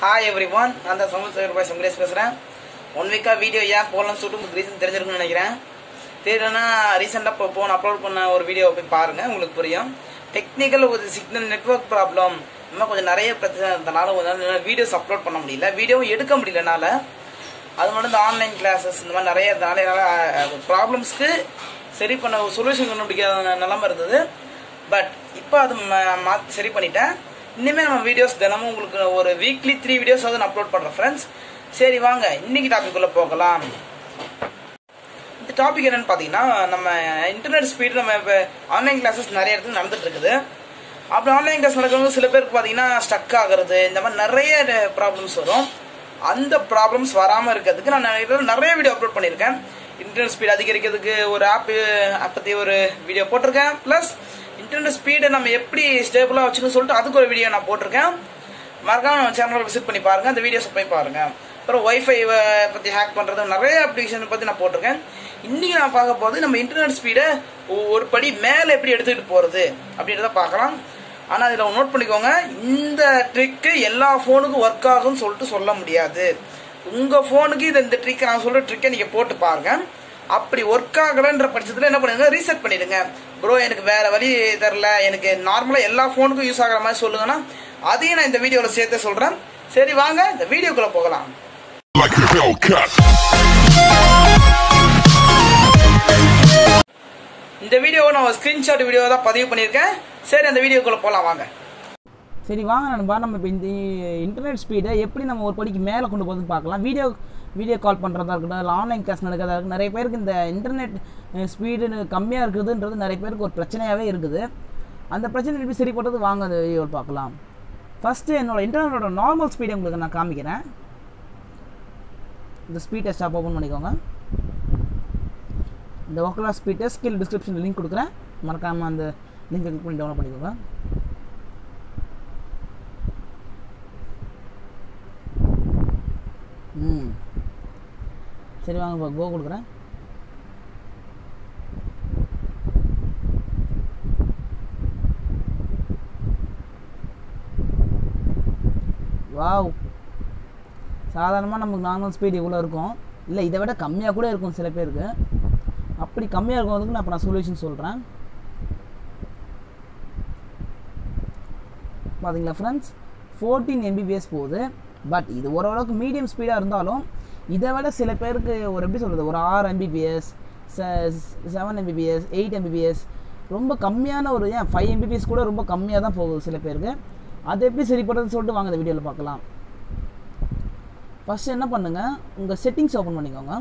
Hi every one நான் தான் சமூக சேகர் பாய் சங்கரேஷ் பேசுகிறேன் ஒன் வீக்காக வீடியோ ஏன் போடலாம்னு சொல்லிட்டு உங்களுக்கு ரீசன் தெரிஞ்சிருக்குன்னு நினைக்கிறேன் தெரியலன்னா ரீசெண்டாக இப்போ போன அப்லோட் பண்ண ஒரு வீடியோ போய் பாருங்கள் உங்களுக்கு புரியும் டெக்னிக்கல் ஒரு சிக்னல் நெட்வொர்க் ப்ராப்ளம் இன்னும் கொஞ்சம் நிறைய பிரச்சனை இருந்தனால கொஞ்சம் வீடியோஸ் அப்லோட் பண்ண முடியல வீடியோவும் எடுக்க முடியலனால அது மட்டும் இந்த ஆன்லைன் கிளாஸஸ் இந்த மாதிரி நிறைய இருந்தனால என்னால் ப்ராப்ளம்ஸ்க்கு சரி பண்ண ஒரு சொல்யூஷன் கண்டுபிடிக்காத நிலமை இருந்தது பட் இப்போ அது ம- மாத்தி சரி பண்ணிட்டேன் இனிமேல் நம்ம வீடியோஸ் தினமும் உங்களுக்கு ஒரு வீக்லி த்ரீ வீடியோஸ் வந்து நான் அப்லோட் பண்ணுறேன் ஃப்ரெண்ட்ஸ் சரி வாங்க இன்னைக்கு டாபிக் உள்ள போகலாம் இந்த டாபிக் என்னன்னு பார்த்தீங்கன்னா நம்ம இன்டர்நெட் ஸ்பீடு நம்ம இப்போ ஆன்லைன் கிளாஸஸ் நிறைய இடத்துல நடந்துட்டு இருக்குது அப்படி ஆன்லைன் கிளாஸ் நடக்கிறவங்க சில பேருக்கு பார்த்தீங்கன்னா ஸ்டக் ஆகுறது இந்த மாதிரி நிறைய ப்ராப்ளம்ஸ் வரும் அந்த ப்ராப்ளம்ஸ் வராமல் இருக்கிறதுக்கு நான் நிறைய நிறைய வீடியோ அப்லோட் பண்ணியிருக்கேன் இன்டர்நெட் ஸ்பீடு அதிகரிக்கிறதுக்கு ஒரு ஆப் ஆப் பற்றி ஒரு வீடியோ போட்டிருக்கேன் ப்ளஸ் இன்டர்நெட் ஸ்பீடை நம்ம எப்படி ஸ்டேபிளாக வச்சுக்கணும்னு சொல்லிட்டு அதுக்கு ஒரு வீடியோ நான் போட்டிருக்கேன் மறக்காம நம்ம சேனலை விசிட் பண்ணி பாருங்க அந்த வீடியோஸை போய் பாருங்க அப்புறம் ஒய்ஃபை பற்றி ஹேக் பண்ணுறது நிறைய அப்ளிகேஷன் பற்றி நான் போட்டிருக்கேன் இன்னைக்கு நான் பார்க்க போகிறது நம்ம இன்டர்நெட் ஸ்பீடை ஒரு படி மேலே எப்படி எடுத்துக்கிட்டு போகிறது அப்படின்றத பார்க்கலாம் ஆனால் இதில் நோட் பண்ணிக்கோங்க இந்த ட்ரிக்கு எல்லா ஃபோனுக்கும் ஒர்க் ஆகும்னு சொல்லிட்டு சொல்ல முடியாது உங்கள் ஃபோனுக்கு இது இந்த ட்ரிக் நான் சொல்கிற ட்ரிக்கை நீங்கள் போட்டு பாருங்க அப்படி ஒர்க் ஆகலைன்ற பட்சத்தில் என்ன பண்ணுங்க ரீசெட் பண்ணிடுங்க ப்ரோ எனக்கு வேற வழி தெரில எனக்கு நார்மலாக எல்லா ஃபோனுக்கும் யூஸ் ஆகிற மாதிரி சொல்லுங்கன்னா அதையும் நான் இந்த வீடியோவில் சேர்த்து சொல்கிறேன் சரி வாங்க இந்த வீடியோக்குள்ளே போகலாம் like a Hellcat. இந்த வீடியோவை நான் ஸ்க்ரீன்ஷாட் வீடியோ தான் பதிவு பண்ணியிருக்கேன் சரி அந்த வீடியோக்குள்ளே போகலாம் வாங்க சரி வாங்க நண்பா நம்ம இப்போ இந்த இன்டர்நெட் ஸ்பீடை எப்படி நம்ம ஒரு படிக்கு மேலே கொண்டு போகுதுன்னு பார்க்கலாம் வீடியோ வீடியோ கால் பண்ணுறதா இருக்கட்டும் இல்லை ஆன்லைன் கிளாஸ் நடக்கிறதா இருக்கட்டும் நிறைய பேருக்கு இந்த இன்டர்நெட் ஸ்பீடு கம்மியாக இருக்குதுன்றது நிறைய பேருக்கு ஒரு பிரச்சனையாகவே இருக்குது அந்த பிரச்சனை எப்படி சரி பண்ணுறது வாங்க அந்த வீடியோவில் பார்க்கலாம் ஃபஸ்ட்டு என்னோட இன்டர்நெட்டோட நார்மல் ஸ்பீடை உங்களுக்கு நான் காமிக்கிறேன் இந்த ஸ்பீட் டெஸ்ட் ஆப் ஓப்பன் பண்ணிக்கோங்க இந்த ஒக்கலா ஸ்பீட் டெஸ்ட் ஸ்கில் டிஸ்கிரிப்ஷனில் லிங்க் கொடுக்குறேன் மறக்காமல் அந்த லிங்கை கிளிக் பண்ணி டவுன்லோட் பண்ணிக்கோங்க ம் சரி வாங்க இப்போ கோ கொடுக்குறேன் வாவ் சாதாரணமாக நமக்கு நார்மல் ஸ்பீட் இவ்வளோ இருக்கும் இல்லை இதை விட கம்மியாக கூட இருக்கும் சில பேருக்கு அப்படி கம்மியாக இருக்கிறதுக்கு நான் இப்போ நான் சொல்யூஷன் சொல்கிறேன் பார்த்தீங்களா ஃப்ரெண்ட்ஸ் ஃபோர்டீன் எம்பிபிஎஸ் போகுது பட் இது ஓரளவுக்கு மீடியம் ஸ்பீடாக இருந்தாலும் இதை விட சில பேருக்கு ஒரு எப்படி சொல்கிறது ஒரு ஆறு MBPS seven MBPS eight MBPS ரொம்ப கம்மியான ஒரு ஏன் ஃபைவ் எம்பிபிஎஸ் கூட ரொம்ப கம்மியாக தான் போகுது சில பேருக்கு அதை எப்படி சரி பண்ணுறதுன்னு சொல்லிட்டு வாங்க இந்த வீடியோவில் பார்க்கலாம் ஃபஸ்ட்டு என்ன பண்ணுங்கள் உங்கள் செட்டிங்ஸ் ஓப்பன் பண்ணிக்கோங்க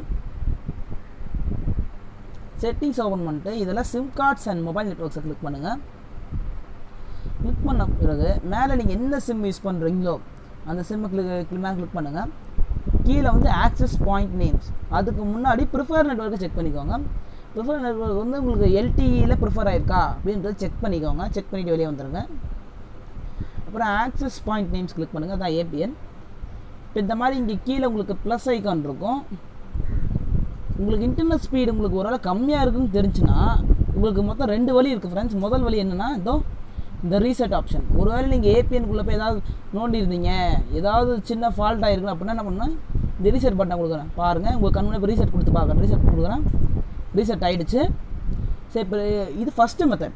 செட்டிங்ஸ் ஓப்பன் பண்ணிட்டு இதில் சிம் கார்ட்ஸ் அண்ட் மொபைல் நெட்ஒர்க்ஸை கிளிக் பண்ணுங்கள் கிளிக் பண்ண பிறகு மேலே நீங்கள் என்ன சிம் யூஸ் பண்ணுறீங்களோ அந்த சிம்மை கிளிக் மேலே கிளிக் பண்ணுங்கள் கீழே வந்து ஆக்சஸ் பாயிண்ட் நேம்ஸ் அதுக்கு முன்னாடி ப்ரிஃபர் நெட்ஒர்க்கை செக் பண்ணிக்கோங்க ப்ரிஃபர் நெட்ஒர்க் வந்து உங்களுக்கு எல்டிஇயில் ப்ரிஃபர் ஆயிருக்கா அப்படின்றத செக் பண்ணிக்கோங்க செக் பண்ணிவிட்டு வெளியே வந்துடுங்க அப்புறம் ஆக்சஸ் பாயிண்ட் நேம்ஸ் கிளிக் பண்ணுங்கள் அதான் ஏபிஎன் இப்போ இந்த மாதிரி இங்கே கீழே உங்களுக்கு ப்ளஸ் ஐக்கான் இருக்கும் உங்களுக்கு இன்டர்நெட் ஸ்பீடு உங்களுக்கு ஓரளவு கம்மியாக இருக்குன்னு தெரிஞ்சுன்னா உங்களுக்கு மொத்தம் ரெண்டு வழி இருக்குது ஃப்ரெண்ட்ஸ் முதல் வழி என்னென்னா இதோ இந்த ரீசெட் ஆப்ஷன் ஒருவேளை நீங்கள் ஏபிஎன்குள்ளே போய் ஏதாவது நோண்டி இருந்தீங்க ஏதாவது சின்ன ஃபால்ட் ஆகிருக்குன்னு அப்படின்னா என்ன பண்ணேன் இந்த ரீசெட் பட்டன் கொடுக்குறேன் பாருங்கள் உங்கள் கண் இப்போ ரீசெட் கொடுத்து பார்க்குறேன் ரீசெட் கொடுக்குறேன் ரீசெட் ஆகிடுச்சு சரி இப்போ இது ஃபஸ்ட்டு மெத்தட்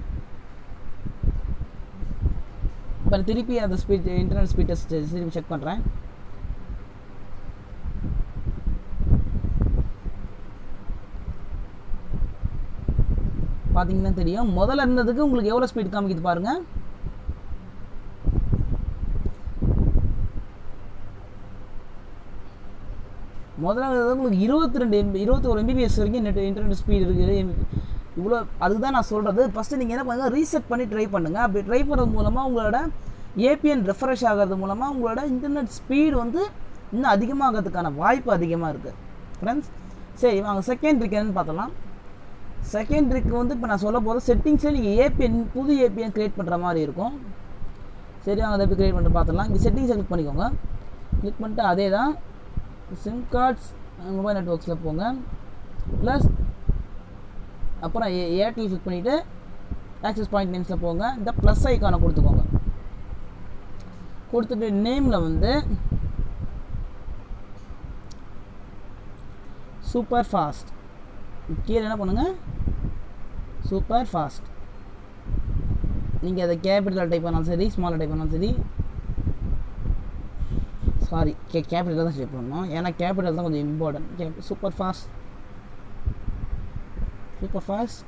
இப்போ திருப்பி அந்த ஸ்பீட் இன்டர்நெட் ஸ்பீட் டெஸ்ட் திருப்பி செக் பண்ணுறேன் பார்த்தீங்கன்னா தெரியும் முதல்ல இருந்ததுக்கு உங்களுக்கு எவ்வளோ ஸ்பீட் காமிக்குது பாருங்க முதல்ல இருந்தது உங்களுக்கு இருபத்தி ரெண்டு எம்பி இருபத்தி ஒரு எம்பிபிஎஸ் வரைக்கும் நெட் இன்டர்நெட் ஸ்பீடு இருக்குது இவ்வளோ அதுக்கு தான் நான் சொல்கிறது ஃபஸ்ட்டு நீங்கள் என்ன பண்ணுங்கள் ரீசெட் பண்ணி ட்ரை பண்ணுங்கள் அப்படி ட்ரை பண்ணுறது மூலமாக உங்களோட ஏபிஎன் ரெஃப்ரெஷ் ஆகிறது மூலமாக உங்களோட இன்டர்நெட் ஸ்பீடு வந்து இன்னும் அதிகமாகிறதுக்கான வாய்ப்பு அதிகமாக இருக்குது ஃப்ரெண்ட்ஸ் சரி வாங்க செகண்ட் ட்ரிக் என்னன்னு பார்த்தலாம் செகண்ட் ட்ரிக் வந்து இப்போ நான் சொல்ல போகிற செட்டிங்ஸில் நீங்கள் ஏபிஎன் புது ஏபிஎன் க்ரியேட் பண்ணுற மாதிரி இருக்கும் சரி அவங்க அதை எப்படி க்ரியேட் பண்ணிட்டு பார்த்துலாம் இங்கே செட்டிங்ஸை கிளிக் பண்ணிக்கோங்க கிளிக் பண்ணிட்டு அதே தான் சிம் கார்ட்ஸ் மொபைல் நெட்ஒர்க்ஸில் போங்க ப்ளஸ் அப்புறம் ஏ ஏர்டெல் கிளிக் பண்ணிவிட்டு ஆக்சஸ் பாயிண்ட் நேம்ஸில் போங்க இந்த ப்ளஸ் ஐக்கானை கொடுத்துக்கோங்க கொடுத்துட்டு நேமில் வந்து சூப்பர் ஃபாஸ்ட் கீழே என்ன பண்ணுங்கள் சூப்பர் ஃபாஸ்ட் நீங்கள் அதை கேபிட்டல் டைப் பண்ணாலும் சரி ஸ்மால் டைப் பண்ணாலும் சரி சாரி கே கேபிட்டல் தான் டைப் பண்ணணும் ஏன்னா கேபிட்டல் தான் கொஞ்சம் important K super fast super fast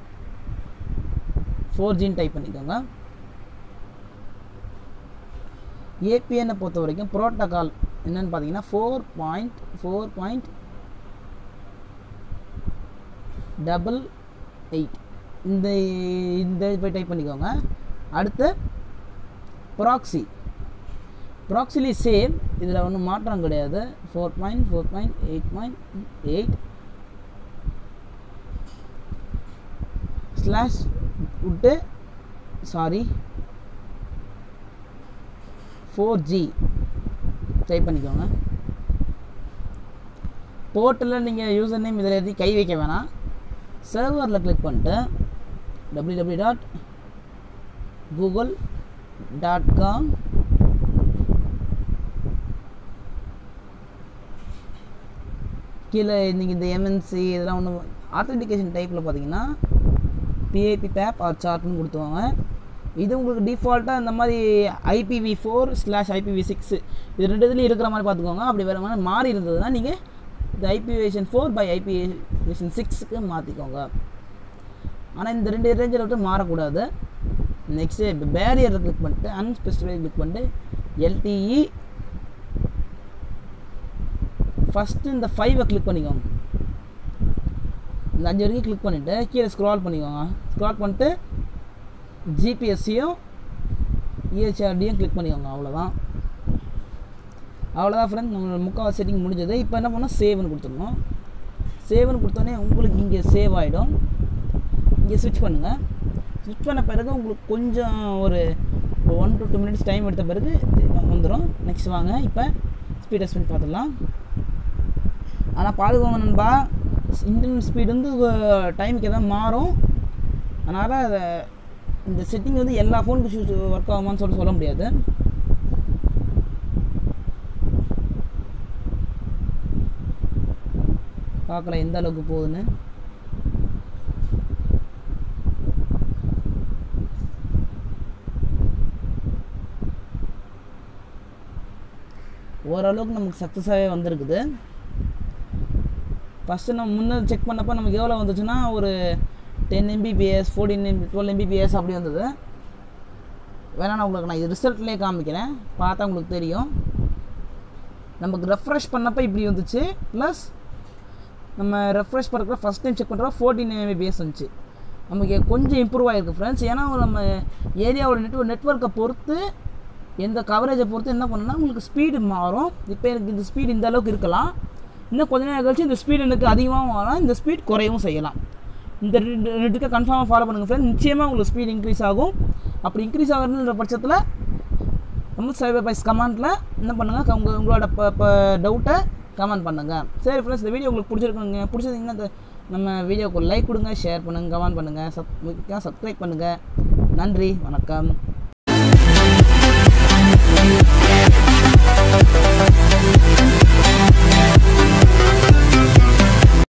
four ஜின்னு டைப் பண்ணிக்கோங்க ஏபிஎன்னை பொறுத்த வரைக்கும் ப்ரோட்டோகால் என்னன்னு பார்த்தீங்கன்னா four point four point double eight இந்த இந்த போய் டைப் பண்ணிக்கோங்க அடுத்து ப்ராக்ஸி ப்ராக்ஸிலி சேம் இதில் ஒன்றும் மாற்றம் கிடையாது four point four point eight point eight slash விட்டு சாரி ஃபோர் ஜி டைப் பண்ணிக்கோங்க போர்ட்டில் நீங்கள் யூசர் நேம் இதில் எழுதி கை வைக்க வேணாம் சர்வரில் கிளிக் பண்ணிட்டு W W dot Google dot com கீழே நீங்கள் இந்த எம்என்சி இதெல்லாம் ஒன்று ஆத்தென்டிகேஷன் டைப்பில் பார்த்தீங்கன்னா பிஐபி பேப் ஆர் சார்ட்னு கொடுத்துவாங்க இது உங்களுக்கு டிஃபால்ட்டாக இந்த மாதிரி IPv four slash IPv six இது ரெண்டு இதுலேயும் இருக்கிற மாதிரி பார்த்துக்கோங்க அப்படி வேறு மாதிரி மாறி இருந்ததுன்னா நீங்கள் இந்த ஐபிவேஷன் ஃபோர் பை ஐபிவேஷன் சிக்ஸுக்கு மாற்றிக்கோங்க ஆனால் இந்த ரெண்டு ரேஞ்சில் விட்டு மாறக்கூடாது நெக்ஸ்ட்டு பேரியரில் கிளிக் பண்ணிட்டு அன்ஸ்பெசிஃபை கிளிக் பண்ணிட்டு எல்டிஇ ஃபஸ்ட்டு இந்த ஃபைவை கிளிக் பண்ணிக்கோங்க இந்த அஞ்சு வரைக்கும் கிளிக் பண்ணிவிட்டு கீழே ஸ்க்ரால் பண்ணிக்கோங்க ஸ்க்ரால் பண்ணிட்டு ஜிபிஎஸ்சியும் இஹெச்ஆர்டியும் கிளிக் பண்ணிக்கோங்க அவ்வளோதான் அவ்வளோதான் ஃப்ரெண்ட் நம்மளோட முக்கால் செட்டிங் முடிஞ்சது இப்போ என்ன பண்ணோம் சேவ்னு கொடுத்துடணும் சேவ்னு கொடுத்தோன்னே உங்களுக்கு இங்கே சேவ் ஆகிடும் இங்கே ஸ்விட்ச் பண்ணுங்கள் ஸ்விட்ச் பண்ண பிறகு உங்களுக்கு கொஞ்சம் ஒரு one to two minutes time எடுத்த பிறகு வந்துடும் நெக்ஸ்ட் வாங்க இப்போ ஸ்பீட் எஸ்பெண்ட் பார்த்துடலாம் ஆனால் பாதுகாங்க நண்பா இன்டர்நெட் ஸ்பீடு வந்து டைமுக்கு எதாவது மாறும் அதனால் அதை இந்த செட்டிங் வந்து எல்லா ஃபோனுக்கு ஒர்க் ஆகுமான்னு சொல்லி சொல்ல முடியாது பார்க்கலாம் எந்த அளவுக்கு போகுதுன்னு ஓரளவுக்கு நமக்கு சக்ஸஸாகவே வந்திருக்குது ஃபஸ்ட்டு நம்ம முன்னே செக் பண்ணப்போ நமக்கு எவ்வளோ வந்துச்சுன்னா ஒரு ten MBPS fourteen MB twelve MBPS அப்படி வந்தது வேணா நான் உங்களுக்கு நான் இது ரிசல்ட்லேயே காமிக்கிறேன் பார்த்தா உங்களுக்கு தெரியும் நமக்கு ரெஃப்ரெஷ் பண்ணப்போ இப்படி வந்துச்சு ப்ளஸ் நம்ம ரெஃப்ரெஷ் பண்ணுற ஃபஸ்ட் டைம் செக் பண்ணுறப்ப ஃபோர்டீன் எம்பிபிஎஸ் வந்துச்சு நமக்கு கொஞ்சம் இம்ப்ரூவ் ஆகிருக்கு ஃப்ரெண்ட்ஸ் ஏன்னா நம்ம ஏரியாவோட நெட்ஒர்க் நெட்ஒர்க்கை பொறுத்து எந்த கவரேஜை பொறுத்து என்ன பண்ணுன்னா உங்களுக்கு ஸ்பீடு மாறும் இப்போ எனக்கு இந்த ஸ்பீடு இந்த அளவுக்கு இருக்கலாம் இன்னும் கொஞ்ச நேரம் கழிச்சு இந்த ஸ்பீடு எனக்கு அதிகமாகவும் வரலாம் இந்த ஸ்பீட் குறையவும் செய்யலாம் இந்த ரெண்டு ரெண்டுக்கு கன்ஃபார்மாக ஃபாலோ பண்ணுங்கள் ஃப்ரெண்ட் நிச்சயமாக உங்களுக்கு ஸ்பீட் இன்க்ரீஸ் ஆகும் அப்படி இன்க்ரீஸ் ஆகுறதுன்ற பட்சத்தில் நம்ம சைபர் பைஸ் கமெண்ட்டில் என்ன பண்ணுங்கள் உங்கள் உங்களோட இப்போ டவுட்டை கமெண்ட் பண்ணுங்கள் சரி ஃப்ரெண்ட்ஸ் இந்த வீடியோ உங்களுக்கு பிடிச்சிருக்குங்க பிடிச்சிருந்தீங்கன்னா இந்த நம்ம வீடியோக்கு லைக் கொடுங்க ஷேர் பண்ணுங்கள் கமெண்ட் பண்ணுங்கள் சப் முக்கியம் சப்ஸ்கிரைப் பண்ணுங்கள் நன்றி வணக்கம் Thank you.